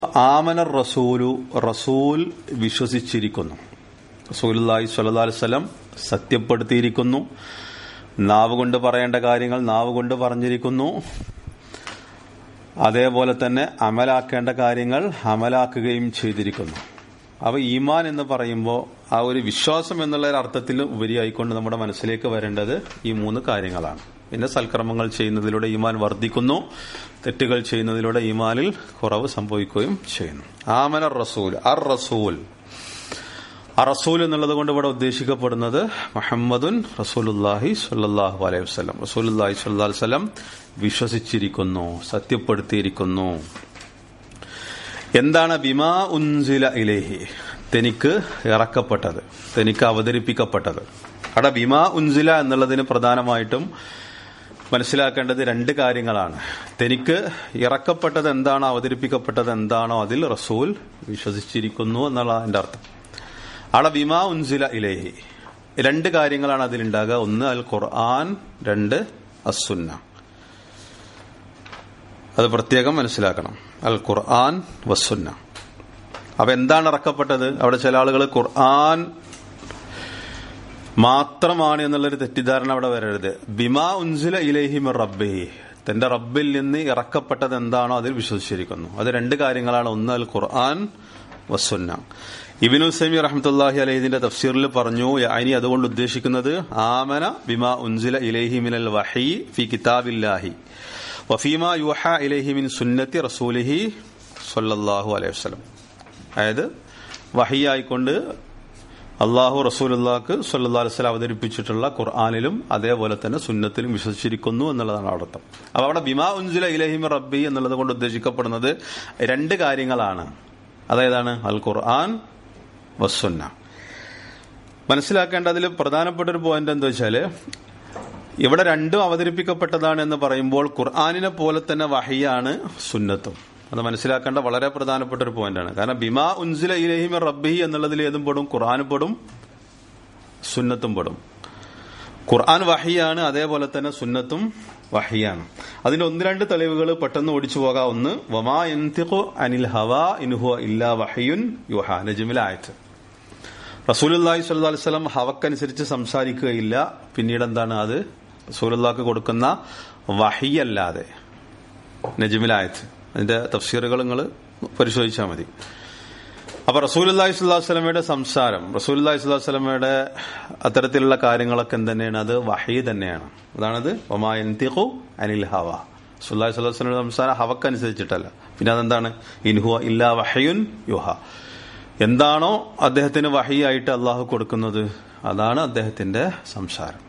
ആമന റസൂലു റസൂൽ വിശ്വസിച്ചിരിക്കുന്നു റസൂലുല്ലാഹി സ്വല്ലല്ലാഹു അലൈഹി വസല്ലം സത്യപ്പെടുത്തിയിരിക്കുന്നു നാവ് കൊണ്ട് പറയേണ്ട കാര്യങ്ങൾ നാവ് കൊണ്ട് പറഞ്ഞിരിക്കുന്നു അതേപോലെ തന്നെ അമലാക്കേണ്ട കാര്യങ്ങൾ അമലാക്കുകയും ചെയ്തിരിക്കുന്നു അപ്പൊ ഈമാൻ എന്ന് പറയുമ്പോൾ ആ ഒരു വിശ്വാസം എന്നുള്ള ഒരു അർത്ഥത്തിൽ ഉപരിയായിക്കൊണ്ട് നമ്മുടെ മനസ്സിലേക്ക് വരേണ്ടത് ഈ മൂന്ന് കാര്യങ്ങളാണ് പിന്നെ സൽക്കർമ്മങ്ങൾ ചെയ്യുന്നതിലൂടെ ഈമാൻ വർദ്ധിക്കുന്നു തെറ്റുകൾ ചെയ്യുന്നതിലൂടെ ഈമാനിൽ കുറവ് സംഭവിക്കുകയും ചെയ്യുന്നു ആമന റസൂൽ അർ റസൂൽ ആ റസൂൽ എന്നുള്ളത് കൊണ്ട് ഇവിടെ ഉദ്ദേശിക്കപ്പെടുന്നത് മുഹമ്മദുൻ റസൂലുല്ലാഹി സ്വല്ലല്ലാഹു അലൈഹി വസല്ലം റസൂലുല്ലാഹി സ്വല്ലല്ലാഹു അലൈഹി വസല്ലം വിശ്വസിച്ചിരിക്കുന്നു സത്യപ്പെടുത്തിയിരിക്കുന്നു എന്താണ് ബിമാ ഉൻസില ഇലേഹി തനിക്ക് ഇറക്കപ്പെട്ടത് തനിക്ക് അവതരിപ്പിക്കപ്പെട്ടത് അവിടെ ബിമാ ഉൻസില എന്നുള്ളതിന് പ്രധാനമായിട്ടും മനസ്സിലാക്കേണ്ടത് രണ്ട് കാര്യങ്ങളാണ് തനിക്ക് ഇറക്കപ്പെട്ടത് എന്താണോ അവതരിപ്പിക്കപ്പെട്ടത് എന്താണോ അതിൽ റസൂൽ വിശ്വസിച്ചിരിക്കുന്നു എന്നുള്ള അതിന്റെ അർത്ഥം അവിടെ ബിമാ ഉൻസില ഇലേഹി രണ്ട് കാര്യങ്ങളാണ് അതിലുണ്ടാകുക ഒന്ന് അൽ ഖുർആൻ രണ്ട് അസുന്ന അത് പ്രത്യേകം മനസ്സിലാക്കണം അൽ ഖുർആൻ വസുന്ന അപ്പൊ എന്താണ് ഇറക്കപ്പെട്ടത് അവിടെ ചില ആളുകൾ ഖുർആൻ മാത്രമാണ് എന്നുള്ളൊരു തെറ്റിദ്ധാരണ അവിടെ വരരുത് ബിമാ ഉൻസുല ഇലഹിം റബ്ബി തന്റെ റബ്ബിൽ നിന്ന് ഇറക്കപ്പെട്ടത് എന്താണോ അതിൽ വിശ്വസിച്ചിരിക്കുന്നു അത് രണ്ട് കാര്യങ്ങളാണ് ഒന്ന് അൽ ഖുർആൻ വസുന്ന ഇബിനു സമി റഹ്മത്തുല്ലാഹി അലഹിദിന്റെ തഫ്സീറിൽ പറഞ്ഞു അനി അതുകൊണ്ട് ഉദ്ദേശിക്കുന്നത് ആമന ബിമാ ഉൻസുല ഇലഹി മിനൽ വഹി ഫി കിതാബില്ലാഹി വഫീമ യുഹ ഇലഹി മിൻ സുന്നത്തി റസൂലിഹി സല്ലല്ലാഹു അലൈഹി വസല്ലം അതായത് വഹിയായിക്കൊണ്ട് അള്ളാഹു റസൂലുള്ളാക്ക് സല്ലാ അലൈഹി അവതരിപ്പിച്ചിട്ടുള്ള ഖുർആാനിലും അതേപോലെ തന്നെ സുന്നത്തിലും വിശ്വസിച്ചിരിക്കുന്നു എന്നുള്ളതാണ് അർത്ഥം അപ്പൊ അവിടെ ബിമാ ഉൻസുല ഇലഹിം റബ്ബി എന്നുള്ളത് കൊണ്ട് ഉദ്ദേശിക്കപ്പെടുന്നത് രണ്ട് കാര്യങ്ങളാണ് അതായതാണ് അൽ ഖുർആൻ വസുന്ന മനസ്സിലാക്കേണ്ട അതിൽ പ്രധാനപ്പെട്ട ഒരു പോയിന്റ് എന്താ വെച്ചാല് ഇവിടെ രണ്ടും അവതരിപ്പിക്കപ്പെട്ടതാണ് എന്ന് പറയുമ്പോൾ ഖുർആാനിനെ പോലെ തന്നെ വഹിയാണ് സുന്നത്തും അത് മനസ്സിലാക്കേണ്ട വളരെ പ്രധാനപ്പെട്ട ഒരു പോയിന്റാണ് കാരണം ബിമാ ഉൻസില ഇലഹിമ റബ്ബി എന്നുള്ളതിൽ ഏതും പെടും ഖുർആാനും പെടും സുന്നത്തും പെടും ഖുർആൻ വഹിയാണ് അതേപോലെ തന്നെ സുന്നത്തും വഹിയാണ് അതിന്റെ ഒന്ന് രണ്ട് തെളിവുകൾ പെട്ടെന്ന് ഓടിച്ചു പോകാം ഒന്ന് വമാ എന്തിഖു അനിൽ ഹവ ഇൻഹു ഇല്ലാ വഹിയുൻ യുഹ നജ്മിലായത് റസൂലുല്ലാഹി സ്വല്ലല്ലാഹി അലൈഹി വസല്ലം ഹവക്കനുസരിച്ച് സംസാരിക്കുകയില്ല പിന്നീട് എന്താണ് അത് റസൂലുള്ളാഹിക്ക് കൊടുക്കുന്ന വഹിയല്ലാതെ നജ്മിലായത് അതിന്റെ തഫ്സീറുകൾ നിങ്ങൾ പരിശോധിച്ചാൽ മതി അപ്പൊ റസൂലി സ്വല്ലാഹു സ്വലമയുടെ സംസാരം റസൂലി സ്വല്ലാഹു സ്വലമയുടെ അത്തരത്തിലുള്ള കാര്യങ്ങളൊക്കെ എന്തെന്നെയാണ് അത് വഹി തന്നെയാണ് അതാണത് ഒമായന്തിഖു അനിൽ ഹവ സുല്ലാഹി സ്വല്ലാഹു സ്വലമയുടെ സംസാരം ഹവക്കനുസരിച്ചിട്ടല്ല പിന്നെ അതെന്താണ് ഇൻഹുവ ഇല്ലാ വഹയുൻ യുഹ എന്താണോ അദ്ദേഹത്തിന് വഹിയായിട്ട് അള്ളാഹു കൊടുക്കുന്നത് അതാണ് അദ്ദേഹത്തിന്റെ സംസാരം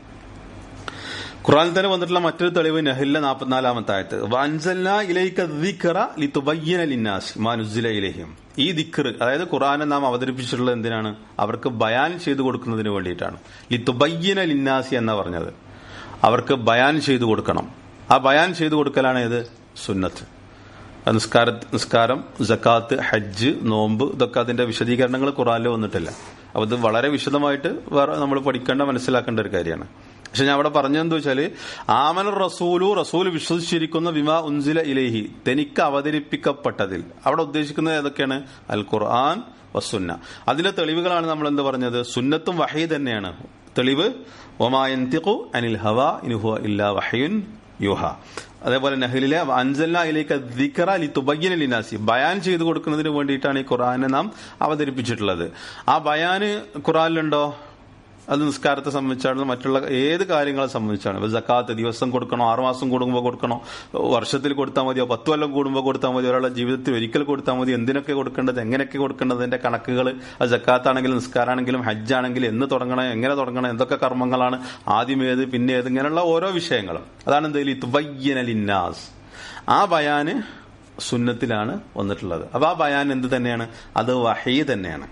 ഖുറാനിൽ തന്നെ വന്നിട്ടുള്ള മറ്റൊരു തെളിവ് നഹില്ല നാൽപ്പത്തിനാലാമത്തെ ആയത്ത് വൻസല്ല ഇലൈക്ക ദിഖറ ലിതുബയ്യന ലിന്നാസ് മാനുസില ഇലഹിം ഈ ദിഖർ അതായത് ഖുറാനെ നാം അവതരിപ്പിച്ചിട്ടുള്ളത് എന്തിനാണ് അവർക്ക് ബയാൻ ചെയ്തു കൊടുക്കുന്നതിന് വേണ്ടിയിട്ടാണ് ലിതുബയ്യന ലിന്നാസി എന്നാ പറഞ്ഞത് അവർക്ക് ബയാൻ ചെയ്തു കൊടുക്കണം ആ ബയാൻ ചെയ്തു കൊടുക്കലാണ് ഏത് സുന്നത്ത് നിസ്കാര നിസ്കാരം ജക്കാത്ത് ഹജ്ജ് നോമ്പ് ഇതൊക്കെ അതിന്റെ വിശദീകരണങ്ങൾ ഖുറാനിൽ വന്നിട്ടില്ല അപ്പൊ ഇത് വളരെ വിശദമായിട്ട് വേറെ നമ്മൾ പഠിക്കേണ്ട മനസ്സിലാക്കേണ്ട ഒരു കാര്യമാണ് പക്ഷെ ഞാൻ അവിടെ പറഞ്ഞതെന്താ വെച്ചാല് ആമന റസൂലു റസൂൽ വിശ്വസിച്ചിരിക്കുന്ന വിമാ ഉൻസില ഇലേഹി തനിക്ക് അവതരിപ്പിക്കപ്പെട്ടതിൽ അവിടെ ഉദ്ദേശിക്കുന്നത് ഏതൊക്കെയാണ് അൽ ഖുർആൻ വസുന്ന അതിലെ തെളിവുകളാണ് നമ്മൾ എന്ത് പറഞ്ഞത് സുന്നത്തും വഹി തന്നെയാണ് തെളിവ് ഒമായന്തിഖു അനിൽ ഹവ ഇനുഹു ഇല്ലാ വഹയുൻ യുഹ അതേപോലെ നഹലിലെ അൻസല്ല ഇലേക്ക് ദിക്കറ ലി തുബയ്യന ലിനാസി ബയാൻ ചെയ്തു കൊടുക്കുന്നതിന് വേണ്ടിയിട്ടാണ് ഈ ഖുറാനെ നാം അവതരിപ്പിച്ചിട്ടുള്ളത് ആ ബയാന് ഖുറാനിലുണ്ടോ അത് നിസ്കാരത്തെ സംബന്ധിച്ചാണ് മറ്റുള്ള ഏത് കാര്യങ്ങളെ സംബന്ധിച്ചാണ് ഇപ്പൊ ജക്കാത്ത് ദിവസം കൊടുക്കണോ ആറുമാസം കൂടുമ്പോൾ കൊടുക്കണോ വർഷത്തിൽ കൊടുത്താൽ മതിയോ പത്ത് കൊല്ലം കൂടുമ്പോൾ കൊടുത്താൽ മതി ഒരാളുടെ ജീവിതത്തിൽ ഒരിക്കൽ കൊടുത്താൽ മതി എന്തിനൊക്കെ കൊടുക്കേണ്ടത് എങ്ങനെയൊക്കെ കൊടുക്കേണ്ടത് അതിന്റെ കണക്കുകൾ അത് ജക്കാത്താണെങ്കിലും നിസ്കാരാണെങ്കിലും ഹജ്ജാണെങ്കിലും എന്ന് തുടങ്ങണം എങ്ങനെ തുടങ്ങണം എന്തൊക്കെ കർമ്മങ്ങളാണ് ആദ്യം ഏത് പിന്നെ ഏത് ഇങ്ങനെയുള്ള ഓരോ വിഷയങ്ങളും അതാണ് എന്തെങ്കിലും ലിന്നാസ് ആ ബയാന് സുന്നത്തിലാണ് വന്നിട്ടുള്ളത് അപ്പൊ ആ ബയാൻ എന്ത് തന്നെയാണ് അത് വഹി തന്നെയാണ്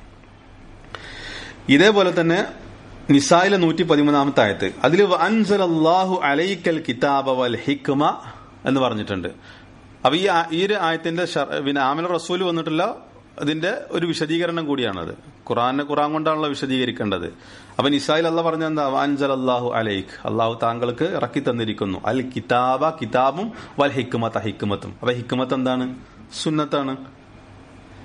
ഇതേപോലെ തന്നെ നിസായിലെ നൂറ്റി പതിമൂന്നാമത്തെ ആയത്ത് അതിൽ അൻസലല്ലാഹു അലൈക്കൽ കിതാബ വൽ ഹിക്മ എന്ന് പറഞ്ഞിട്ടുണ്ട് അപ്പൊ ഈ ഈ ഒരു ആയത്തിന്റെ പിന്നെ ആമല റസൂൽ വന്നിട്ടില്ല അതിന്റെ ഒരു വിശദീകരണം കൂടിയാണത് ഖുറാനെ ഖുറാൻ കൊണ്ടാണല്ലോ വിശദീകരിക്കേണ്ടത് അപ്പൊ നിസായിൽ അല്ല പറഞ്ഞ എന്താ അൻസൽ അള്ളാഹു അലൈഖ് അള്ളാഹു താങ്കൾക്ക് ഇറക്കി തന്നിരിക്കുന്നു അൽ കിതാബ കിതാബും വൽ ഹിക്മത്ത് ഹിക്മത്തും അപ്പൊ ഹിക്മത്ത് എന്താണ് സുന്നത്താണ്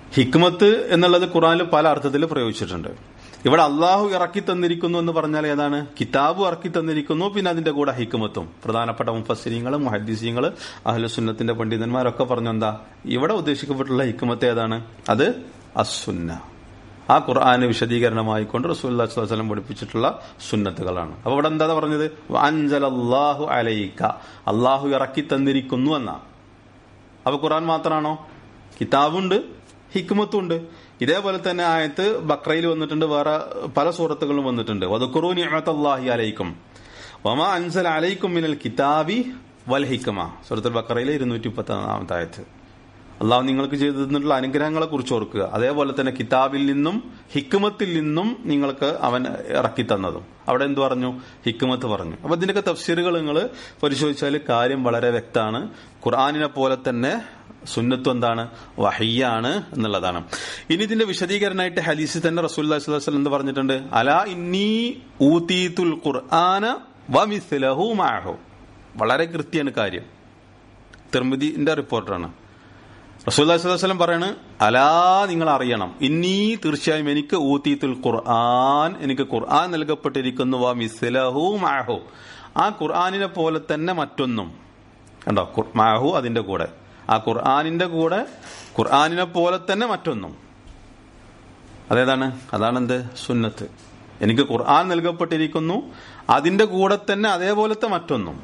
ഹിക്മത്ത് എന്നുള്ളത് ഖുറാനിൽ പല അർത്ഥത്തിൽ പ്രയോഗിച്ചിട്ടുണ്ട് ഇവിടെ അള്ളാഹു ഇറക്കി തന്നിരിക്കുന്നു എന്ന് പറഞ്ഞാൽ ഏതാണ് കിതാബ് ഇറക്കി തന്നിരിക്കുന്നു പിന്നെ അതിന്റെ കൂടെ ഹിക്മത്തും പ്രധാനപ്പെട്ട മുഫസ്സിരിങ്ങളും മുഹദ്ദീസിങ്ങൾ അഹ്ലുസുന്നത്തിന്റെ പണ്ഡിതന്മാരൊക്കെ പറഞ്ഞു എന്താ ഇവിടെ ഉദ്ദേശിക്കപ്പെട്ടുള്ള ഹിക്മത്ത് ഏതാണ് അത് അസുന്ന ആ ഖുർആന് വിശദീകരണമായിക്കൊണ്ട് റസൂല്ലി സ്വലം പഠിപ്പിച്ചിട്ടുള്ള സുന്നത്തുകളാണ് അപ്പൊ ഇവിടെ എന്താ പറഞ്ഞത് അൻജലല്ലാഹു അലൈക്ക അള്ളാഹു ഇറക്കി തന്നിരിക്കുന്നു എന്നാ അപ്പൊ ഖുർആൻ മാത്രമാണോ കിതാബുണ്ട് ഹിക്മത്തുണ്ട് ഇതേപോലെ തന്നെ ആയത്ത് ബക്രയിൽ വന്നിട്ടുണ്ട് വേറെ പല സൂറത്തുകളും വന്നിട്ടുണ്ട് വദുക്കുറു നിഅമത്തല്ലാഹി അലൈക്കും വമാ അൻസൽ അലൈക്കും മിനൽ കിതാബി വൽ ഹിക്മ സൂറത്തുൽ ബക്രയിലെ ഇരുന്നൂറ്റി മുപ്പത്തി ആയത്ത് അള്ളാഹു നിങ്ങൾക്ക് ചെയ്തു തന്നിട്ടുള്ള അനുഗ്രഹങ്ങളെ കുറിച്ച് ഓർക്കുക അതേപോലെ തന്നെ കിതാബിൽ നിന്നും ഹിക്മത്തിൽ നിന്നും നിങ്ങൾക്ക് അവൻ ഇറക്കി തന്നതും അവിടെ എന്ത് പറഞ്ഞു ഹിക്മത്ത് പറഞ്ഞു അപ്പൊ ഇതിന്റെയൊക്കെ തഫ്സീറുകൾ നിങ്ങൾ പരിശോധിച്ചാൽ കാര്യം വളരെ വ്യക്തമാണ് ഖുർആാനിനെ പോലെ തന്നെ സുന്നത്തും എന്താണ് വഹിയാണ് എന്നുള്ളതാണ് ഇനി ഇതിന്റെ വിശദീകരണമായിട്ട് ഹദീസിൽ തന്നെ റസൂല്ലി സ്വലം എന്ത് പറഞ്ഞിട്ടുണ്ട് അലാ ഇന്നി ഊതീത്തുൽ ഖുർആന വമിസ്ലഹു മാഹു വളരെ കൃത്യമാണ് കാര്യം തിർമിദിന്റെ റിപ്പോർട്ടാണ് റസൂല്ലി സ്വലം പറയാണ് അലാ നിങ്ങൾ അറിയണം ഇന്നീ തീർച്ചയായും എനിക്ക് ഊതീത്തുൽ ഖുർആൻ എനിക്ക് ഖുർആൻ നൽകപ്പെട്ടിരിക്കുന്നു വാ മിസ്ലഹു മാഹു ആ ഖുർആാനിനെ പോലെ തന്നെ മറ്റൊന്നും കണ്ടോ മാഹു അതിന്റെ കൂടെ ആ ഖുർആാനിന്റെ കൂടെ ഖുർആാനിനെ പോലെ തന്നെ മറ്റൊന്നും അതേതാണ് അതാണെന്ത് സുന്നത്ത് എനിക്ക് ഖുർആൻ നൽകപ്പെട്ടിരിക്കുന്നു അതിന്റെ കൂടെ തന്നെ അതേപോലത്തെ മറ്റൊന്നും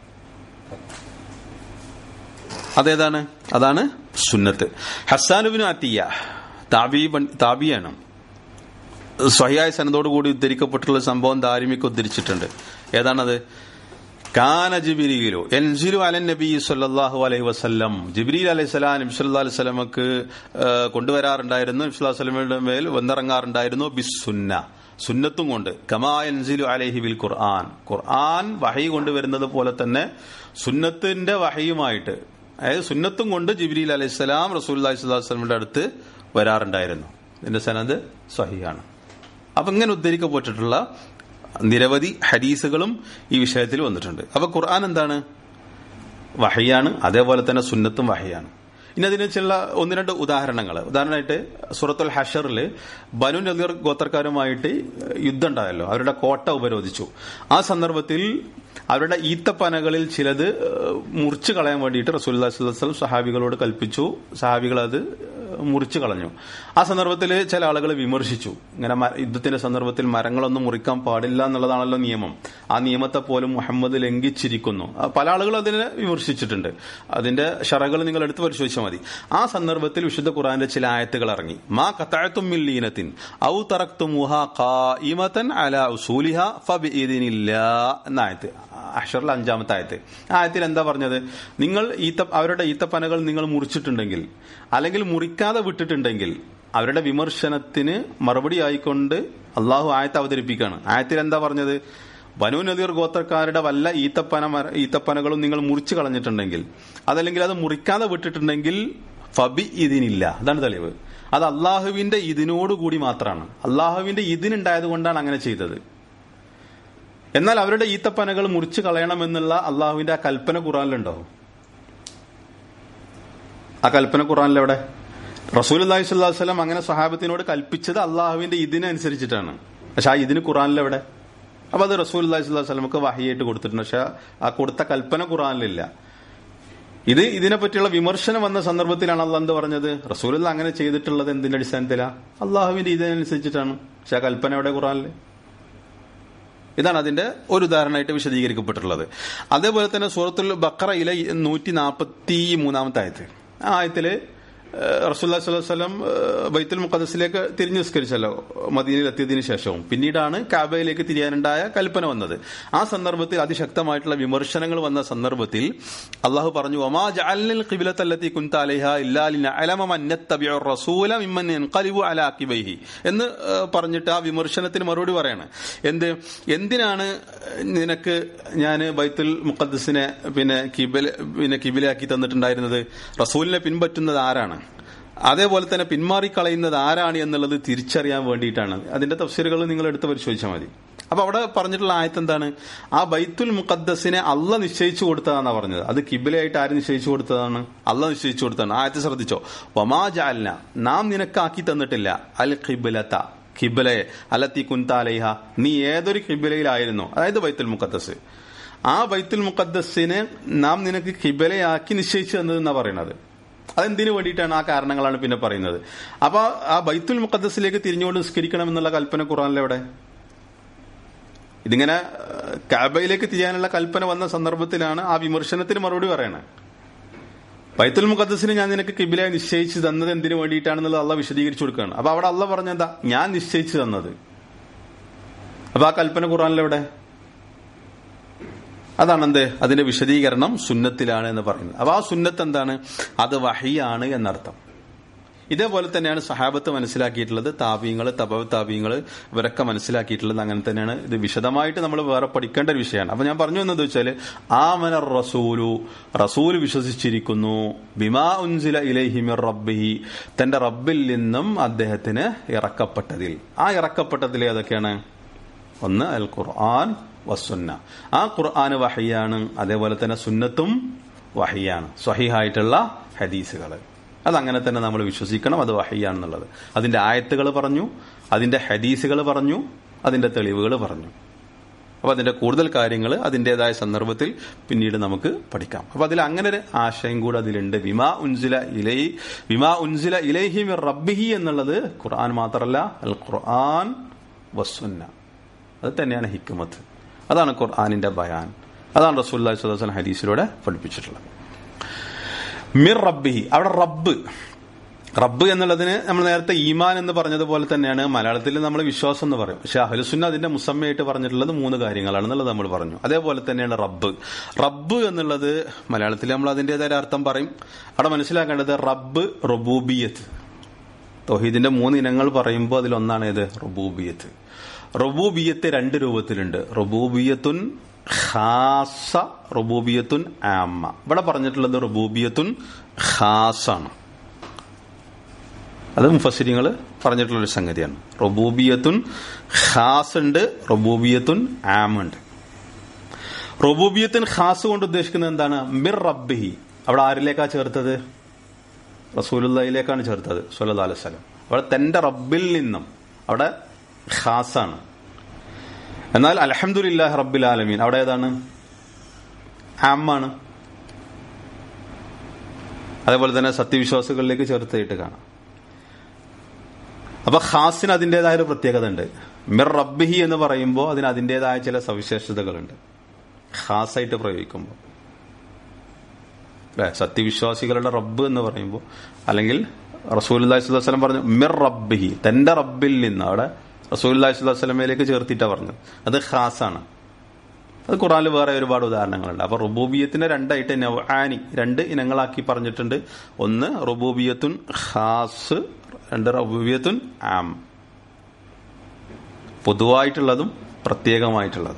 അതേതാണ് അതാണ് സുന്നത്ത് ഹസാനുബിന് അത്തിയ താബി താബിയാണ് സ്വഹിയായ സനതോട് കൂടി ഉദ്ധരിക്കപ്പെട്ടുള്ള സംഭവം ദാരിമിക്ക് ഉദ്ധരിച്ചിട്ടുണ്ട് ഏതാണത് കാന ജിബിരിയിലോ എൻസിലു അലൻ നബി സല്ലാഹു അലൈഹി വസ്ലം ജിബ്രീൽ അലൈഹി സ്വലാം നബി സല്ലാ അലൈഹി സ്വലമക്ക് കൊണ്ടുവരാറുണ്ടായിരുന്നു നബി സ്വല്ലാ സ്വലമയുടെ മേൽ വന്നിറങ്ങാറുണ്ടായിരുന്നു ബിസുന്ന സുന്നത്തും കൊണ്ട് കമാ എൻസിലു അലൈഹി ബിൽ ഖുർആൻ ഖുർആൻ വഹി കൊണ്ടുവരുന്നത് പോലെ തന്നെ സുന്നത്തിന്റെ വഹയുമായിട്ട് അതായത് സുന്നത്തും കൊണ്ട് ജിബ്രീൽ അലൈഹി സ്വലാം റസൂൽ അലൈഹി സ്വലാസ്ലമിന്റെ അടുത്ത് വരാറുണ്ടായിരുന്നു ഇതിന്റെ സനത് സഹിയാണ് അപ്പൊ ഇങ്ങനെ ഉദ്ധരിക്കപ്പെട്ടിട്ടുള്ള നിരവധി ഹദീസുകളും ഈ വിഷയത്തിൽ വന്നിട്ടുണ്ട് അപ്പൊ ഖുർആൻ എന്താണ് വഹയാണ് അതേപോലെ തന്നെ സുന്നത്തും വഹയാണ് ഇനി അതിന് ചില ഒന്ന് രണ്ട് ഉദാഹരണങ്ങൾ ഉദാഹരണമായിട്ട് സുറത്തുൽ ഹഷറിൽ ബനു നദീർ ഗോത്രക്കാരുമായിട്ട് യുദ്ധം ഉണ്ടായല്ലോ അവരുടെ കോട്ട ഉപരോധിച്ചു ആ സന്ദർഭത്തിൽ അവരുടെ ഈത്തപ്പനകളിൽ ചിലത് മുറിച്ചു കളയാൻ വേണ്ടിയിട്ട് റസൂല്ലാ സ്വലം സഹാബികളോട് കൽപ്പിച്ചു സഹാബികൾ അത് മുറിച്ചു കളഞ്ഞു ആ സന്ദർഭത്തിൽ ചില ആളുകൾ വിമർശിച്ചു ഇങ്ങനെ യുദ്ധത്തിന്റെ സന്ദർഭത്തിൽ മരങ്ങളൊന്നും മുറിക്കാൻ പാടില്ല എന്നുള്ളതാണല്ലോ നിയമം ആ നിയമത്തെ പോലും മുഹമ്മദ് ലംഘിച്ചിരിക്കുന്നു പല ആളുകളും അതിനെ വിമർശിച്ചിട്ടുണ്ട് അതിന്റെ ഷറകൾ നിങ്ങൾ എടുത്ത് പരിശോധിച്ചാൽ മതി ആ സന്ദർഭത്തിൽ വിശുദ്ധ ഖുറാന്റെ ചില ആയത്തുകൾ ഇറങ്ങി മാ കത്താഴത്തും മില്ലീനത്തിൻ ഔ തറക്തുമുഹ ഖായിമതൻ അല ഉസൂലിഹ ഫബിഇദിനില്ല എന്ന ആയത്ത് അഷറിൽ അഞ്ചാമത്തെ ആയത്ത് ആ ആയത്തിൽ എന്താ പറഞ്ഞത് നിങ്ങൾ ഈത്ത അവരുടെ ഈത്തപ്പനകൾ നിങ്ങൾ മുറിച്ചിട്ടുണ്ടെങ്കിൽ അല്ലെങ്കിൽ മുറിക്കാതെ വിട്ടിട്ടുണ്ടെങ്കിൽ അവരുടെ വിമർശനത്തിന് മറുപടി ആയിക്കൊണ്ട് അള്ളാഹു ആയത്ത് അവതരിപ്പിക്കുകയാണ് ആയത്തിൽ എന്താ പറഞ്ഞത് ബനു നദീർ ഗോത്രക്കാരുടെ വല്ല ഈത്തപ്പന ഈത്തപ്പനകളും നിങ്ങൾ മുറിച്ചു കളഞ്ഞിട്ടുണ്ടെങ്കിൽ അതല്ലെങ്കിൽ അത് മുറിക്കാതെ വിട്ടിട്ടുണ്ടെങ്കിൽ ഫബി ഇതിനില്ല അതാണ് തെളിവ് അത് അള്ളാഹുവിന്റെ ഇതിനോടുകൂടി മാത്രമാണ് അള്ളാഹുവിന്റെ ഇതിനുണ്ടായത് കൊണ്ടാണ് അങ്ങനെ ചെയ്തത് എന്നാൽ അവരുടെ ഈത്തപ്പനകൾ മുറിച്ചു കളയണമെന്നുള്ള അള്ളാഹുവിന്റെ ആ കൽപ്പന ഖുറാനിലുണ്ടോ ആ കൽപ്പന ഖുറാനിലെവിടെ റസൂൽ അള്ളാഹി സ്വല്ലാസ്ലം അങ്ങനെ സഹാബത്തിനോട് കൽപ്പിച്ചത് അള്ളാഹുവിന്റെ ഇതിനനുസരിച്ചിട്ടാണ് പക്ഷെ ആ ഇതിന് ഖുറാനിലെവിടെ അപ്പൊ അത് റസൂൽ അള്ളാഹി സ്വല്ലാ സ്വലമക്ക് വഹിയായിട്ട് കൊടുത്തിട്ടുണ്ട് പക്ഷെ ആ കൊടുത്ത കൽപ്പന ഖുറാനിലില്ല ഇത് ഇതിനെ പറ്റിയുള്ള വിമർശനം വന്ന സന്ദർഭത്തിലാണ് അള്ളാഹ് എന്ത് പറഞ്ഞത് റസൂൽ അങ്ങനെ ചെയ്തിട്ടുള്ളത് എന്തിന്റെ അടിസ്ഥാനത്തിലാ അള്ളാഹുവിന്റെ ഇതിനനുസരിച്ചിട്ടാണ് പക്ഷെ ആ കൽപ്പന എവിടെ ഖുറാനില് ഇതാണ് അതിന്റെ ഒരു ഉദാഹരണമായിട്ട് വിശദീകരിക്കപ്പെട്ടിട്ടുള്ളത് അതേപോലെ തന്നെ സൂറത്തുൽ ബക്കറയിലെ നൂറ്റി നാൽപ്പത്തി മൂന്നാമത്തെ ആയത്ത് ആ ആയത്തില് റസൂല്ലാ സ്വലം ബൈത്തുൽ മുഖദസിലേക്ക് തിരിഞ്ഞു നിസ്കരിച്ചല്ലോ മദീനയിൽ എത്തിയതിനു ശേഷവും പിന്നീടാണ് കാബയിലേക്ക് തിരിയാനുണ്ടായ കൽപ്പന വന്നത് ആ സന്ദർഭത്തിൽ അതിശക്തമായിട്ടുള്ള വിമർശനങ്ങൾ വന്ന സന്ദർഭത്തിൽ അള്ളാഹു പറഞ്ഞു ഒമാ ജഅൽനിൽ ഖിബ്ലത്തല്ലത്തി കുൻത അലൈഹ ഇല്ലാ ലിനഅലമ മൻ യത്തബിഉ റസൂല മിമ്മൻ യൻഖലിബു അലാ അഖിബൈഹി എന്ന് പറഞ്ഞിട്ട് ആ വിമർശനത്തിന് മറുപടി പറയാണ് എന്ത് എന്തിനാണ് നിനക്ക് ഞാൻ ബൈത്തുൽ മുഖദ്സിനെ പിന്നെ കിബില പിന്നെ കിബിലാക്കി തന്നിട്ടുണ്ടായിരുന്നത് റസൂലിനെ പിൻപറ്റുന്നത് ആരാണ് അതേപോലെ തന്നെ പിന്മാറിക്കളയുന്നത് ആരാണ് എന്നുള്ളത് തിരിച്ചറിയാൻ വേണ്ടിയിട്ടാണ് അതിന്റെ തഫ്സീറുകൾ നിങ്ങൾ എടുത്ത് പരിശോധിച്ചാൽ മതി അപ്പൊ അവിടെ പറഞ്ഞിട്ടുള്ള ആയത്ത് എന്താണ് ആ ബൈത്തുൽ മുഖദ്ദസിനെ അല്ല നിശ്ചയിച്ചു കൊടുത്തതാണെന്നാ പറഞ്ഞത് അത് കിബിലയായിട്ട് ആര് നിശ്ചയിച്ചു കൊടുത്തതാണ് അല്ല നിശ്ചയിച്ചു കൊടുത്തതാണ് ആയത്ത് ശ്രദ്ധിച്ചോ വമാ ജാൽന നാം നിനക്കാക്കി തന്നിട്ടില്ല അൽ ഖിബിലത്ത ഖിബിലയെ അലത്തി കുൻതാലൈഹ നീ ഏതൊരു ഖിബിലയിലായിരുന്നു അതായത് ബൈത്തുൽ മുഖദ്ദസ് ആ ബൈത്തുൽ മുഖദ്ദസിനെ നാം നിനക്ക് ഖിബിലയാക്കി നിശ്ചയിച്ചു തന്നതെന്നാ പറയുന്നത് അതെന്തിനു വേണ്ടിയിട്ടാണ് ആ കാരണങ്ങളാണ് പിന്നെ പറയുന്നത് അപ്പൊ ആ ബൈത്തുൽ മുഖദ്ദസിലേക്ക് തിരിഞ്ഞുകൊണ്ട് നിസ്കരിക്കണം എന്നുള്ള കൽപ്പന ഖുറാനിലെവിടെ ഇതിങ്ങനെ ഏഹ്, കാബയിലേക്ക് തിരിയാനുള്ള കൽപ്പന വന്ന സന്ദർഭത്തിലാണ് ആ വിമർശനത്തിന് മറുപടി പറയണത് ബൈത്തുൽ മുഖദ്ദസിന് ഞാൻ നിനക്ക് കിബിലായി നിശ്ചയിച്ചു തന്നത് എന്തിനു വേണ്ടിയിട്ടാണെന്നുള്ളത് അള്ള വിശദീകരിച്ചു കൊടുക്കുകയാണ് അപ്പൊ അവിടെ അള്ള പറഞ്ഞെന്താ ഞാൻ നിശ്ചയിച്ചു തന്നത് അപ്പൊ ആ കൽപ്പന ഖുറാനിലെവിടെ അതാണ് എന്ത് അതിന്റെ വിശദീകരണം സുന്നത്തിലാണ് എന്ന് പറയുന്നത് അപ്പൊ ആ സുന്നത്ത് എന്താണ് അത് വഹിയാണ് എന്നർത്ഥം ഇതേപോലെ തന്നെയാണ് സഹാബത്ത് മനസ്സിലാക്കിയിട്ടുള്ളത് താപീയങ്ങൾ തപവ് താപീയങ്ങൾ ഇവരൊക്കെ മനസ്സിലാക്കിയിട്ടുള്ളത് അങ്ങനെ തന്നെയാണ് ഇത് വിശദമായിട്ട് നമ്മൾ വേറെ പഠിക്കേണ്ട ഒരു വിഷയമാണ് അപ്പൊ ഞാൻ പറഞ്ഞു വന്നത് വെച്ചാല് ആമനർ റസൂലു റസൂൽ വിശ്വസിച്ചിരിക്കുന്നു ബിമാ ഉൻസില ഇലൈഹിമിർ റബ്ബിഹി തന്റെ റബ്ബിൽ നിന്നും അദ്ദേഹത്തിന് ഇറക്കപ്പെട്ടതിൽ ആ ഇറക്കപ്പെട്ടതിൽ ഏതൊക്കെയാണ് ഒന്ന് അൽ ഖുർആൻ വസുന്ന ആ ഖുർആൻ വഹിയാണ് അതേപോലെ തന്നെ സുന്നത്തും വഹിയാണ് സ്വഹിഹായിട്ടുള്ള ഹദീസുകൾ അതങ്ങനെ തന്നെ നമ്മൾ വിശ്വസിക്കണം അത് വഹിയാണെന്നുള്ളത് അതിന്റെ ആയത്തുകൾ പറഞ്ഞു അതിന്റെ ഹദീസുകൾ പറഞ്ഞു അതിന്റെ തെളിവുകൾ പറഞ്ഞു അപ്പൊ അതിന്റെ കൂടുതൽ കാര്യങ്ങൾ അതിന്റേതായ സന്ദർഭത്തിൽ പിന്നീട് നമുക്ക് പഠിക്കാം അപ്പൊ അതിൽ അങ്ങനെ ഒരു ആശയം കൂടെ അതിലുണ്ട് വിമാ ഉൻസില ഇലൈ വിമാ ഉൻസില ഇലൈഹി മിർ റബ്ബിഹി എന്നുള്ളത് ഖുർആൻ മാത്രമല്ല അൽ ഖുർആൻ വസുന്ന അത് തന്നെയാണ് ഹിക്കുമത്ത് അതാണ് ഖുർആാനിന്റെ ബയാൻ അതാണ് റസൂല്ലി സ്വലം ഹദീസിലൂടെ പഠിപ്പിച്ചിട്ടുള്ളത് മിർ റബ്ബിഹി അവിടെ റബ്ബ് റബ്ബ് എന്നുള്ളതിന് നമ്മൾ നേരത്തെ ഈമാൻ എന്ന് പറഞ്ഞതുപോലെ തന്നെയാണ് മലയാളത്തിൽ നമ്മൾ വിശ്വാസം എന്ന് പറയും പക്ഷെ അഹലുസുന്ന അതിന്റെ മുസമ്മയായിട്ട് പറഞ്ഞിട്ടുള്ളത് മൂന്ന് കാര്യങ്ങളാണെന്നുള്ളത് നമ്മൾ പറഞ്ഞു അതേപോലെ തന്നെയാണ് റബ്ബ് റബ്ബ് എന്നുള്ളത് മലയാളത്തിൽ നമ്മൾ അതിന്റേതായ അർത്ഥം പറയും അവിടെ മനസ്സിലാക്കേണ്ടത് റബ്ബ് റബൂബിയത്ത് തൊഹീദിന്റെ മൂന്ന് ഇനങ്ങൾ പറയുമ്പോൾ അതിലൊന്നാണ് ഏത് റബൂബിയത്ത് റബൂബിയത്ത് രണ്ട് രൂപത്തിലുണ്ട് റബൂബിയത്തുൻ ഖാസ റബൂബിയത്തുൻ ആമ്മ ഇവിടെ പറഞ്ഞിട്ടുള്ളത് റബൂബിയത്തുൻ ഖാസാണ് അത് മുഫസിരിങ്ങൾ പറഞ്ഞിട്ടുള്ളൊരു സംഗതിയാണ് റബൂബിയത്തുൻ ഖാസ് ഉണ്ട് റബൂബിയത്തുൻ ആമുണ്ട് റബൂബിയത്തുൻ ഖാസ് കൊണ്ട് ഉദ്ദേശിക്കുന്നത് എന്താണ് മിർ റബ്ബിഹി അവിടെ ആരിലേക്കാ ചേർത്തത് റസൂലുള്ളയിലേക്കാണ് ചേർത്തത് സല്ലല്ലാഹു അലൈഹി വസല്ലം അവിടെ തന്റെ റബ്ബിൽ നിന്നും അവിടെ ഖാസാണ് എന്നാൽ അലഹമുല്ലാഹ് റബ്ബിൽ ആലമീൻ അവിടെ ഏതാണ് ആമാണ് അതേപോലെ തന്നെ സത്യവിശ്വാസികളിലേക്ക് ചേർത്തായിട്ട് കാണാം അപ്പൊ ഖാസിന് അതിൻ്റെതായ ഒരു പ്രത്യേകത ഉണ്ട് മിർ റബ്ബിഹി എന്ന് പറയുമ്പോൾ അതിന് അതിൻ്റെതായ ചില സവിശേഷതകളുണ്ട് ഖാസായിട്ട് പ്രയോഗിക്കുമ്പോൾ അല്ലെ സത്യവിശ്വാസികളുടെ റബ്ബ് എന്ന് പറയുമ്പോൾ അല്ലെങ്കിൽ റസൂൽ അള്ളാഹിസ്വലം പറഞ്ഞു മിർ റബ്ബിഹി തന്റെ റബ്ബിൽ നിന്ന് അവിടെ റസൂൽ അള്ളാഹിസ്വലമയിലേക്ക് ചേർത്തിട്ടാ പറഞ്ഞത് അത് ഖാസാണ് അത് ഖുറാനിൽ വേറെ ഒരുപാട് ഉദാഹരണങ്ങളുണ്ട് അപ്പൊ റുബൂബിയത്തിനെ രണ്ടായിട്ട് നവ്ആനി രണ്ട് ഇനങ്ങളാക്കി പറഞ്ഞിട്ടുണ്ട് ഒന്ന് റുബൂബിയത്തുൻ ഖാസ് രണ്ട് റബൂബിയത്തുൻ ആം പൊതുവായിട്ടുള്ളതും പ്രത്യേകമായിട്ടുള്ളതും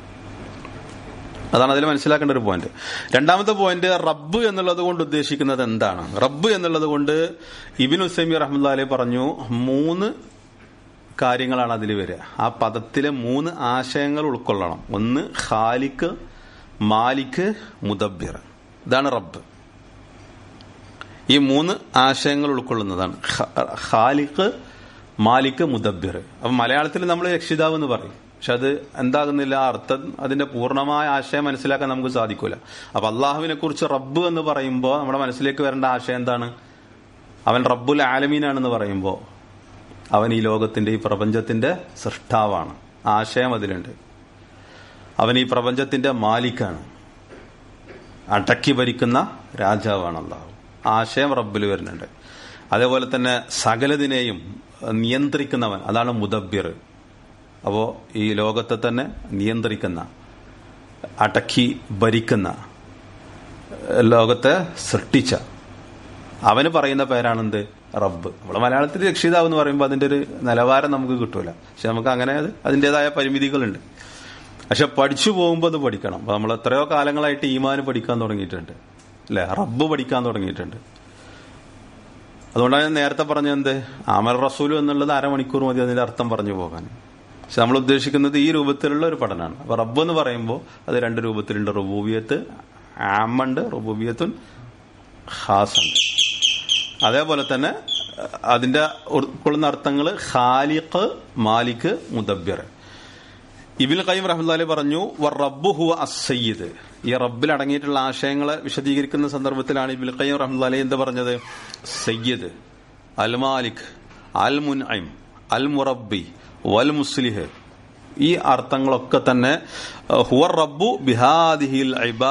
അതാണ് അതിൽ മനസ്സിലാക്കേണ്ട ഒരു പോയിന്റ് രണ്ടാമത്തെ പോയിന്റ് റബ്ബ് എന്നുള്ളത് കൊണ്ട് ഉദ്ദേശിക്കുന്നത് എന്താണ് റബ്ബ് എന്നുള്ളത് കൊണ്ട് ഇബിൻ ഉസൈമി റഹ്മുല്ലാലെ പറഞ്ഞു മൂന്ന് കാര്യങ്ങളാണ് അതിൽ വരിക ആ പദത്തിലെ മൂന്ന് ആശയങ്ങൾ ഉൾക്കൊള്ളണം ഒന്ന് ഖാലിക്ക് മാലിക്ക് മുദബിർ ഇതാണ് റബ്ബ് ഈ മൂന്ന് ആശയങ്ങൾ ഉൾക്കൊള്ളുന്നതാണ് ഖാലിക്ക് മാലിക്ക് മുദബിർ അപ്പൊ മലയാളത്തിൽ നമ്മൾ രക്ഷിതാവ് എന്ന് പറയും പക്ഷെ അത് എന്താകുന്നില്ല അർത്ഥം അതിന്റെ പൂർണ്ണമായ ആശയം മനസ്സിലാക്കാൻ നമുക്ക് സാധിക്കൂല അപ്പൊ അള്ളാഹുവിനെ കുറിച്ച് റബ്ബ് എന്ന് പറയുമ്പോൾ നമ്മുടെ മനസ്സിലേക്ക് വരേണ്ട ആശയം എന്താണ് അവൻ റബ്ബുൽ ആലമീനാണെന്ന് പറയുമ്പോൾ അവൻ ഈ ലോകത്തിന്റെ ഈ പ്രപഞ്ചത്തിന്റെ സൃഷ്ടാവാണ് ആശയം അതിലുണ്ട് അവൻ ഈ പ്രപഞ്ചത്തിന്റെ മാലിക്കാണ് അടക്കി ഭരിക്കുന്ന രാജാവാണ് അള്ളാഹു ആശയം റബ്ബിൽ വരുന്നുണ്ട് അതേപോലെ തന്നെ സകലതിനെയും നിയന്ത്രിക്കുന്നവൻ അതാണ് മുദബ്ബിർ അപ്പോ ഈ ലോകത്തെ തന്നെ നിയന്ത്രിക്കുന്ന അടക്കി ഭരിക്കുന്ന ലോകത്തെ സൃഷ്ടിച്ച അവന് പറയുന്ന പേരാണെന്ത് റബ്ബ് നമ്മുടെ മലയാളത്തിൽ രക്ഷിതാവ് എന്ന് പറയുമ്പോൾ അതിന്റെ ഒരു നിലവാരം നമുക്ക് കിട്ടൂല പക്ഷെ നമുക്ക് അങ്ങനെ അത് അതിൻ്റെതായ പരിമിതികളുണ്ട് പക്ഷെ പഠിച്ചു പോകുമ്പോൾ അത് പഠിക്കണം അപ്പൊ നമ്മൾ എത്രയോ കാലങ്ങളായിട്ട് ഈമാന് പഠിക്കാൻ തുടങ്ങിയിട്ടുണ്ട് അല്ലെ റബ്ബ് പഠിക്കാൻ തുടങ്ങിയിട്ടുണ്ട് അതുകൊണ്ടാണ് ഞാൻ നേരത്തെ പറഞ്ഞത് എന്ത് ആമൽ റസൂൽ എന്നുള്ളത് അരമണിക്കൂർ മതി അതിന്റെ അർത്ഥം പറഞ്ഞു പോകാൻ പക്ഷെ നമ്മൾ ഉദ്ദേശിക്കുന്നത് ഈ രൂപത്തിലുള്ള ഒരു പഠനമാണ് അപ്പൊ റബ്ബ് എന്ന് പറയുമ്പോൾ അത് രണ്ട് രൂപത്തിലുണ്ട് റുബൂബിയത്ത് ആമുണ്ട് റുബൂബിയത്തുൻ ഖാസുണ്ട് അതേപോലെ തന്നെ അതിന്റെ ഉൾക്കൊള്ളുന്ന അർത്ഥങ്ങൾ ഖാലിഖ് മാലിക് മുദബ്ബിർ ഇബിൽ ഖയ്യം റഹ്മദ് പറഞ്ഞു വ റബ്ബു ഹുവ അസയ്യിദ് ഈ റബ്ബിൽ അടങ്ങിയിട്ടുള്ള ആശയങ്ങളെ വിശദീകരിക്കുന്ന സന്ദർഭത്തിലാണ് ഇബിൽ ഖയ്യം റഹ്മദ് അലി എന്താ പറഞ്ഞത് സയ്യിദ് അൽ മാലിക് അൽ മുൻഐം അൽ മുറബി വൽ മുസ്ലിഹ് ഈ അർത്ഥങ്ങളൊക്കെ തന്നെ ഹുവർ റബ്ബു ബിഹാദിഹിൽ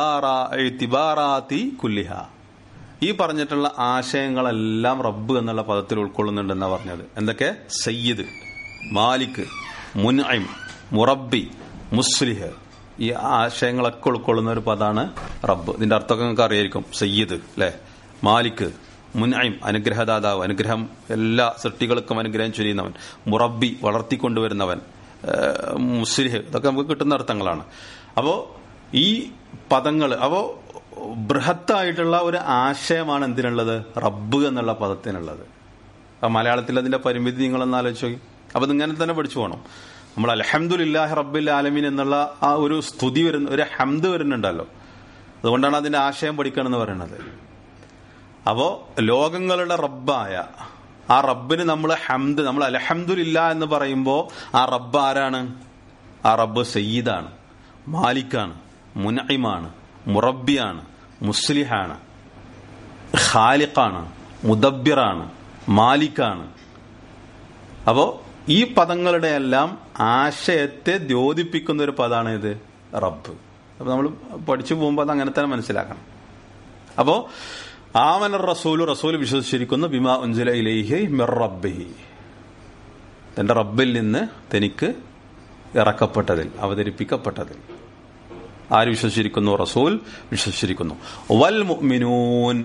കുല്ലിഹ ഈ പറഞ്ഞിട്ടുള്ള ആശയങ്ങളെല്ലാം റബ്ബ് എന്നുള്ള പദത്തിൽ ഉൾക്കൊള്ളുന്നുണ്ടെന്നാണ് പറഞ്ഞത് എന്തൊക്കെ സയ്യിദ് മാലിക് മുൻഐം മുറബി മുസ്ലിഹ് ഈ ആശയങ്ങളൊക്കെ ഉൾക്കൊള്ളുന്ന ഒരു പദമാണ് റബ്ബ് ഇതിന്റെ അർത്ഥമൊക്കെ നിങ്ങൾക്ക് അറിയായിരിക്കും സയ്യിദ് അല്ലെ മാലിക് മുൻഐം അനുഗ്രഹദാതാവ് അനുഗ്രഹം എല്ലാ സൃഷ്ടികൾക്കും അനുഗ്രഹം ചൊരിയുന്നവൻ മുറബി വളർത്തിക്കൊണ്ടുവരുന്നവൻ മുസ്ലിഹ് ഇതൊക്കെ നമുക്ക് കിട്ടുന്ന അർത്ഥങ്ങളാണ് അപ്പോ ഈ പദങ്ങൾ അപ്പോ ബൃഹത്തായിട്ടുള്ള ഒരു ആശയമാണ് എന്തിനുള്ളത് റബ്ബ് എന്നുള്ള പദത്തിനുള്ളത് അപ്പൊ മലയാളത്തിൽ അതിന്റെ പരിമിതി നിങ്ങളൊന്ന് ആലോചിച്ചു അപ്പൊ ഇതിങ്ങനെ തന്നെ പഠിച്ചു പോകണം നമ്മൾ അലഹമുല്ലാഹി റബ്ബിൽ ആലമീൻ എന്നുള്ള ആ ഒരു സ്തുതി വരുന്ന ഒരു ഹംദ് വരുന്നുണ്ടല്ലോ അതുകൊണ്ടാണ് അതിന്റെ ആശയം പഠിക്കണം എന്ന് പറയുന്നത് അപ്പോ ലോകങ്ങളുടെ റബ്ബായ ആ റബ്ബിന് നമ്മൾ ഹംദ് നമ്മൾ അലഹമുല്ല എന്ന് പറയുമ്പോൾ ആ റബ്ബ് ആരാണ് ആ റബ്ബ് സയ്യിദാണ് മാലിക്കാണ് മുനൈമാണ് മുറബിയാണ് മുസ്ലിഹാണ് ഖാലിഖാണ് മുദബ്ബിറാണ് മാലിക്കാണ് അപ്പോ ഈ പദങ്ങളുടെ എല്ലാം ആശയത്തെ ദ്യോതിപ്പിക്കുന്ന ഒരു പദമാണ് ഇത് റബ്ബ് അപ്പൊ നമ്മൾ പഠിച്ചു പോകുമ്പോൾ അത് അങ്ങനെ തന്നെ മനസ്സിലാക്കണം അപ്പോ ആമന റസൂല് റസൂൽ വിശ്വസിച്ചിരിക്കുന്നു ബിമാ ഉൻസുല ഇലൈഹി മിർ റബ്ബിഹി തന്റെ റബ്ബിൽ നിന്ന് തനിക്ക് ഇറക്കപ്പെട്ടതിൽ അവതരിപ്പിക്കപ്പെട്ടതിൽ ആര് വിശ്വസിച്ചിരിക്കുന്നു റസൂൽ വിശ്വസിച്ചിരിക്കുന്നു വൽ മുഅ്മിനൂൻ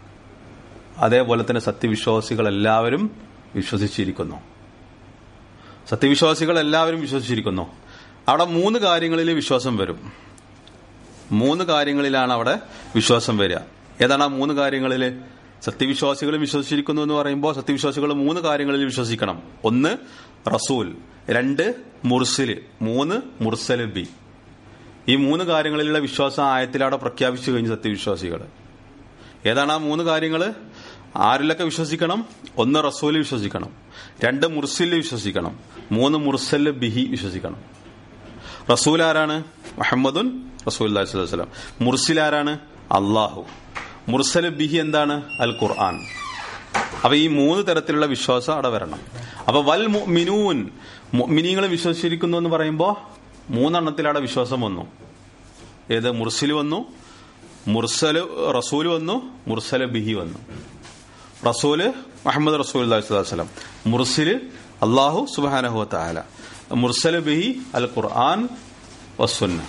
അതേപോലെ തന്നെ സത്യവിശ്വാസികൾ എല്ലാവരും വിശ്വസിച്ചിരിക്കുന്നു സത്യവിശ്വാസികൾ എല്ലാവരും വിശ്വസിച്ചിരിക്കുന്നു അവിടെ മൂന്ന് കാര്യങ്ങളിൽ വിശ്വാസം വരും മൂന്ന് കാര്യങ്ങളിലാണ് അവിടെ വിശ്വാസം വരിക ഏതാണ് ആ മൂന്ന് കാര്യങ്ങളിൽ സത്യവിശ്വാസികൾ വിശ്വസിച്ചിരിക്കുന്നു എന്ന് പറയുമ്പോൾ സത്യവിശ്വാസികൾ മൂന്ന് കാര്യങ്ങളിൽ വിശ്വസിക്കണം ഒന്ന് റസൂൽ രണ്ട് മുർസില് മൂന്ന് മുർസല് ബി ഈ മൂന്ന് കാര്യങ്ങളിലുള്ള വിശ്വാസം ആയത്തിലവിടെ പ്രഖ്യാപിച്ചു കഴിഞ്ഞു സത്യവിശ്വാസികൾ ഏതാണ് ആ മൂന്ന് കാര്യങ്ങൾ ആരിലൊക്കെ വിശ്വസിക്കണം ഒന്ന് റസൂല് വിശ്വസിക്കണം രണ്ട് മുർസില് വിശ്വസിക്കണം മൂന്ന് മുർസല് ബിഹി വിശ്വസിക്കണം റസൂൽ ആരാണ് മുഹമ്മദുൻ റസൂൽ വസ്ലം മുർസിൽ ആരാണ് അള്ളാഹു മുർസല് ബിഹി എന്താണ് അൽ ഖുർആൻ അപ്പൊ ഈ മൂന്ന് തരത്തിലുള്ള വിശ്വാസം അവിടെ വരണം അപ്പൊ വൽ മിനൂൻ മിനിങ്ങൾ വിശ്വസിച്ചിരിക്കുന്നു എന്ന് പറയുമ്പോ മൂന്നെണ്ണത്തിൽ അവിടെ വിശ്വാസം വന്നു ഏത് മുർസിൽ വന്നു മുർസല് റസൂല് വന്നു മുർസല് ബിഹി വന്നു റസൂല് മുഹമ്മദ് റസൂൽ വസ്ലം മുർസില് അള്ളാഹു സുബാനഹു താല മുർസല് ബിഹി അൽ ഖുർആൻ വസുന്ന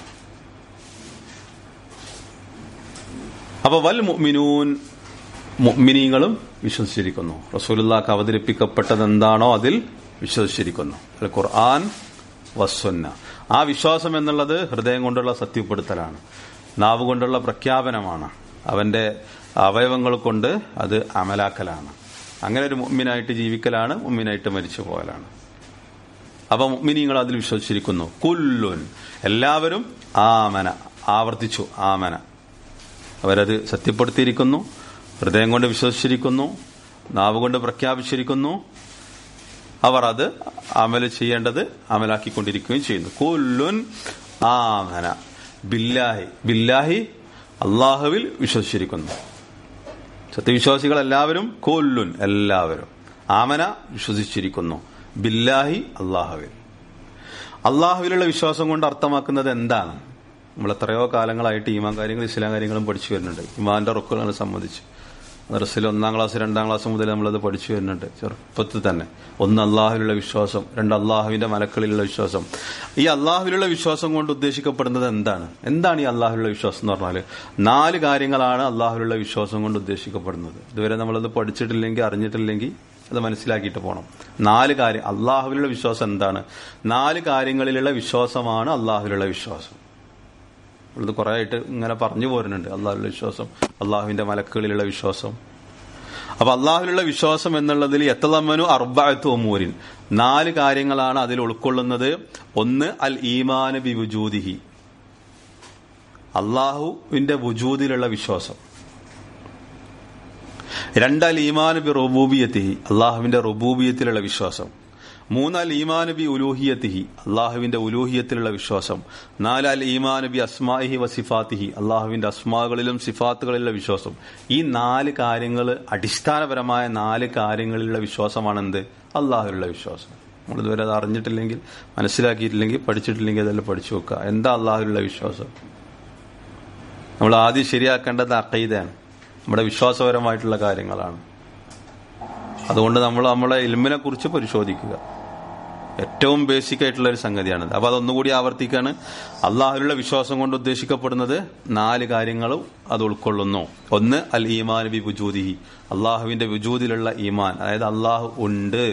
അപ്പൊ വൽ മുഅ്മിനൂൻ മുഅ്മിനീങ്ങളും വിശ്വസിച്ചിരിക്കുന്നു റസൂലുള്ളാഹ്ക്ക് അവതരിപ്പിക്കപ്പെട്ടത് എന്താണോ അതിൽ വിശ്വസിച്ചിരിക്കുന്നു അൽ ഖുർആൻ വസുന്ന ആ വിശ്വാസം എന്നുള്ളത് ഹൃദയം കൊണ്ടുള്ള സത്യപ്പെടുത്തലാണ് നാവ് കൊണ്ടുള്ള പ്രഖ്യാപനമാണ് അവന്റെ അവയവങ്ങൾ കൊണ്ട് അത് അമലാക്കലാണ് അങ്ങനെ ഒരു മുമ്മിനായിട്ട് ജീവിക്കലാണ് മുമ്മിനായിട്ട് മരിച്ചു പോകലാണ് അപ്പൊ മുമ്മിനിങ്ങൾ അതിൽ വിശ്വസിച്ചിരിക്കുന്നു കുല്ലുൻ എല്ലാവരും ആമന ആവർത്തിച്ചു ആമന അവരത് സത്യപ്പെടുത്തിയിരിക്കുന്നു ഹൃദയം കൊണ്ട് വിശ്വസിച്ചിരിക്കുന്നു നാവ് കൊണ്ട് പ്രഖ്യാപിച്ചിരിക്കുന്നു അവർ അത് അമല് ചെയ്യേണ്ടത് അമലാക്കിക്കൊണ്ടിരിക്കുകയും ചെയ്യുന്നു കുല്ലുൻ ആമന ബില്ലാഹി ബില്ലാഹി അള്ളാഹുവിൽ വിശ്വസിച്ചിരിക്കുന്നു സത്യവിശ്വാസികൾ എല്ലാവരും കൊല്ലുൻ എല്ലാവരും ആമന വിശ്വസിച്ചിരിക്കുന്നു ബില്ലാഹി അള്ളാഹുവിൽ അള്ളാഹുവിലുള്ള വിശ്വാസം കൊണ്ട് അർത്ഥമാക്കുന്നത് എന്താണ് നമ്മൾ എത്രയോ കാലങ്ങളായിട്ട് ഈമാൻ കാര്യങ്ങളും ഇസ്ലാം കാര്യങ്ങളും പഠിച്ചു വരുന്നുണ്ട് ഇമാന്റെ റുക്കുകളെ സംബന്ധിച്ച് ദർസിൽ ഒന്നാം ക്ലാസ് രണ്ടാം ക്ലാസ് മുതൽ നമ്മളത് പഠിച്ചു വരുന്നുണ്ട് ചെറുപ്പത്തിൽ തന്നെ ഒന്ന് അള്ളാഹുവിലുള്ള വിശ്വാസം രണ്ട് അള്ളാഹുവിന്റെ മലക്കളിലുള്ള വിശ്വാസം ഈ അള്ളാഹുവിലുള്ള വിശ്വാസം കൊണ്ട് ഉദ്ദേശിക്കപ്പെടുന്നത് എന്താണ് എന്താണ് ഈ അള്ളാഹുവിലുള്ള വിശ്വാസം എന്ന് പറഞ്ഞാൽ നാല് കാര്യങ്ങളാണ് അള്ളാഹുവിലുള്ള വിശ്വാസം കൊണ്ട് ഉദ്ദേശിക്കപ്പെടുന്നത് ഇതുവരെ നമ്മളത് പഠിച്ചിട്ടില്ലെങ്കിൽ അറിഞ്ഞിട്ടില്ലെങ്കിൽ അത് മനസ്സിലാക്കിയിട്ട് പോകണം നാല് കാര്യം അള്ളാഹുവിലുള്ള വിശ്വാസം എന്താണ് നാല് കാര്യങ്ങളിലുള്ള വിശ്വാസമാണ് അള്ളാഹുവിലുള്ള വിശ്വാസം ഇത് കുറെ ആയിട്ട് ഇങ്ങനെ പറഞ്ഞു പോരുന്നുണ്ട് അള്ളാഹുവിന്റെ വിശ്വാസം അള്ളാഹുവിന്റെ മലക്കുകളിലുള്ള വിശ്വാസം അപ്പൊ അള്ളാഹുലുള്ള വിശ്വാസം എന്നുള്ളതിൽ എത്തലമ്മനു അർബഅത്ത് ഒമൂരിൻ നാല് കാര്യങ്ങളാണ് അതിൽ ഉൾക്കൊള്ളുന്നത് ഒന്ന് അൽ ഈമാൻ ബി വുജൂദിഹി അള്ളാഹുവിന്റെ വുജൂദിലുള്ള വിശ്വാസം രണ്ട് അൽ ഈമാൻ ബി റുബൂബിയത്തിഹി അള്ളാഹുവിന്റെ റുബൂബിയത്തിലുള്ള വിശ്വാസം മൂന്ന് അൽ ഈമാൻ ബി ഉലൂഹിയത്തിഹി അള്ളാഹുവിന്റെ ഉലൂഹിയത്തിലുള്ള വിശ്വാസം നാല് അൽ ഈമാൻ ബി അസ്മാഹി വസിഫാത്തിഹി അള്ളാഹുവിന്റെ അസ്മാകളിലും സിഫാത്തുകളിലുള്ള വിശ്വാസം ഈ നാല് കാര്യങ്ങൾ അടിസ്ഥാനപരമായ നാല് കാര്യങ്ങളിലുള്ള വിശ്വാസമാണ് എന്ത് അള്ളാഹുവിലുള്ള വിശ്വാസം നമ്മൾ ഇതുവരെ അത് അറിഞ്ഞിട്ടില്ലെങ്കിൽ മനസ്സിലാക്കിയിട്ടില്ലെങ്കിൽ പഠിച്ചിട്ടില്ലെങ്കിൽ അതെല്ലാം പഠിച്ചു വെക്കുക എന്താ അള്ളാഹുവിലുള്ള വിശ്വാസം നമ്മൾ ആദ്യം ശരിയാക്കേണ്ടത് അക്കൈതയാണ് നമ്മുടെ വിശ്വാസപരമായിട്ടുള്ള കാര്യങ്ങളാണ് അതുകൊണ്ട് നമ്മൾ നമ്മളെ ഇൽമിനെ കുറിച്ച് പരിശോധിക്കുക ഏറ്റവും ബേസിക് ആയിട്ടുള്ള ഒരു സംഗതിയാണിത് അപ്പൊ അതൊന്നുകൂടി ആവർത്തിക്കാണ് അള്ളാഹുലുള്ള വിശ്വാസം കൊണ്ട് ഉദ്ദേശിക്കപ്പെടുന്നത് നാല് കാര്യങ്ങളും അത് ഉൾക്കൊള്ളുന്നു ഒന്ന് അൽ ഈമാൻ ബി വുജൂദിഹി അള്ളാഹുവിന്റെ വിജൂദിലുള്ള ഈമാൻ അതായത് അള്ളാഹു ഉണ്ട്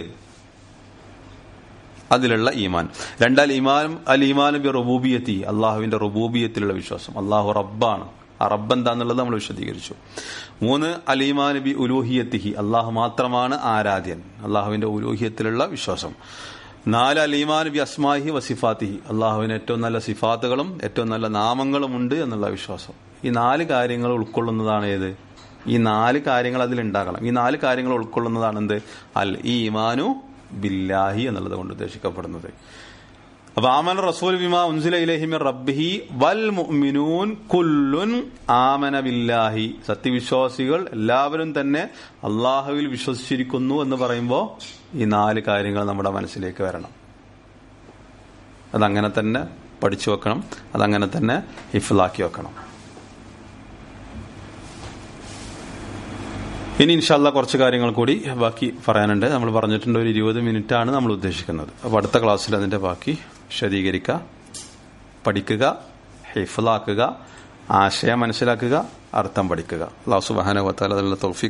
അതിലുള്ള ഈമാൻ രണ്ട് അൽ ഈമാൻ അൽ ഈമാൻ ബി റുബൂബിയത്തി അള്ളാഹുവിന്റെ റുബൂബിയത്തിലുള്ള വിശ്വാസം അള്ളാഹു റബ്ബാണ് ആ റബ്ബ് എന്താന്നുള്ളത് നമ്മൾ വിശദീകരിച്ചു മൂന്ന് അലീമാൻ ബി ഉലൂഹിയത്തിഹി അള്ളാഹു മാത്രമാണ് ആരാധ്യൻ അള്ളാഹുവിന്റെ ഉലൂഹിയത്തിലുള്ള വിശ്വാസം നാല് അലീമാൻ ബി അസ്മാഹി വസിഫാത്തിഹി അള്ളാഹുവിന് ഏറ്റവും നല്ല സിഫാത്തുകളും ഏറ്റവും നല്ല നാമങ്ങളും ഉണ്ട് എന്നുള്ള വിശ്വാസം ഈ നാല് കാര്യങ്ങൾ ഉൾക്കൊള്ളുന്നതാണ് ഏത് ഈ നാല് കാര്യങ്ങൾ അതിൽ ഉണ്ടാകണം ഈ നാല് കാര്യങ്ങൾ ഉൾക്കൊള്ളുന്നതാണ് എന്ത് അൽ ഈമാനു ബില്ലാഹി എന്നുള്ളത് കൊണ്ട് ഉദ്ദേശിക്കപ്പെടുന്നത് അപ്പൊ ആമന റസൂൽ ബിമാ ഉൻസില ഇലഹിമി റബ്ബിഹി വൽ മുഅ്മിനൂൻ കുല്ലുൻ ആമന ബില്ലാഹി സത്യവിശ്വാസികൾ എല്ലാവരും തന്നെ അള്ളാഹുവിൽ വിശ്വസിച്ചിരിക്കുന്നു എന്ന് പറയുമ്പോൾ ഈ നാല് കാര്യങ്ങൾ നമ്മുടെ മനസ്സിലേക്ക് വരണം അതങ്ങനെ തന്നെ പഠിച്ചു വെക്കണം അതങ്ങനെ തന്നെ ഹിഫിലാക്കി വെക്കണം ഇനി ഇൻഷാല്ല കുറച്ച് കാര്യങ്ങൾ കൂടി ബാക്കി പറയാനുണ്ട് നമ്മൾ പറഞ്ഞിട്ടുണ്ട് ഒരു ഇരുപത് മിനിറ്റ് ആണ് നമ്മൾ ഉദ്ദേശിക്കുന്നത് അപ്പോൾ അടുത്ത ക്ലാസ്സിൽ അതിന്റെ ബാക്കി വിശദീകരിക്കുക പഠിക്കുക ഹിഫലാക്കുക ആശയം മനസ്സിലാക്കുക അർത്ഥം പഠിക്കുക അള്ളാഹു സുബാന വത്താല അതിനുള്ള തോഫി